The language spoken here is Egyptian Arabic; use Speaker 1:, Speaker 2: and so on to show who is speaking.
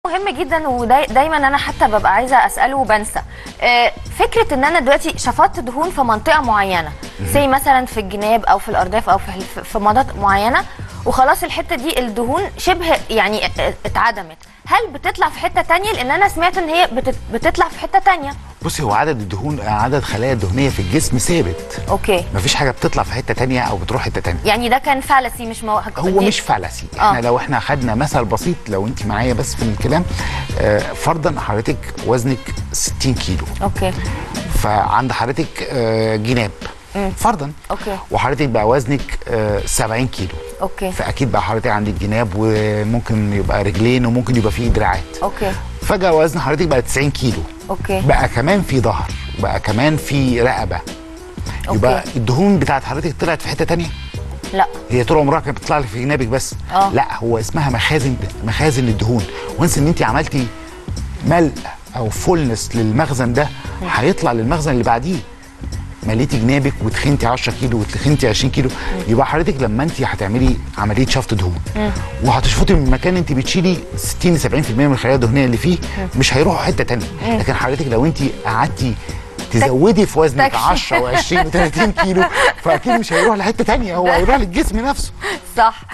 Speaker 1: مهم جدا ودايما انا حتى ببقى عايزه اساله وبنسى آه، فكره ان انا دلوقتي شفطت دهون في منطقه معينه زي مثلا في الجناب او في الارداف او في في مناطق معينه وخلاص الحته دي الدهون شبه يعني اتعدمت هل بتطلع في حته تانية لان انا سمعت ان هي بتت- بتطلع في حته تانية
Speaker 2: بصي هو عدد الدهون عدد خلايا الدهنيه في الجسم ثابت
Speaker 1: اوكي
Speaker 2: مفيش حاجه بتطلع في حته تانية او بتروح حته تانية
Speaker 1: يعني ده كان فالسي مش مو...
Speaker 2: هو
Speaker 1: دي-
Speaker 2: مش فلسي احنا
Speaker 1: آه.
Speaker 2: لو احنا خدنا مثل بسيط لو انت معايا بس في الكلام آه، فرضا حضرتك وزنك 60 كيلو
Speaker 1: اوكي
Speaker 2: فعند حضرتك آه، جناب فرضا
Speaker 1: أوكي.
Speaker 2: وحضرتك بقى وزنك آه، 70 كيلو
Speaker 1: اوكي
Speaker 2: فاكيد بقى حضرتك عندك جناب وممكن يبقى رجلين وممكن يبقى فيه دراعات
Speaker 1: اوكي
Speaker 2: فجاه وزن حضرتك بقى 90 كيلو
Speaker 1: اوكي
Speaker 2: بقى كمان في ظهر بقى كمان في رقبه يبقى
Speaker 1: أوكي.
Speaker 2: الدهون بتاعت حضرتك طلعت في حته تانية
Speaker 1: لا
Speaker 2: هي طول عمرها كانت بتطلع لك في جنابك بس
Speaker 1: آه.
Speaker 2: لا هو اسمها مخازن مخازن الدهون وانس ان انت عملتي ملء او فولنس للمخزن ده هيطلع للمخزن اللي بعديه مليتي جنابك وتخنتي 10 كيلو وتخنتي 20 كيلو يبقى حضرتك لما انت هتعملي عمليه شفط دهون وهتشفطي من مكان انت بتشيلي 60 ل 70% من الخلايا الدهنيه اللي فيه مش هيروحوا حته تانية لكن حضرتك لو انت قعدتي تزودي في وزنك
Speaker 1: تكفي.
Speaker 2: 10 و20 و30 كيلو فاكيد مش هيروح لحته تانية هو هيروح للجسم نفسه
Speaker 1: صح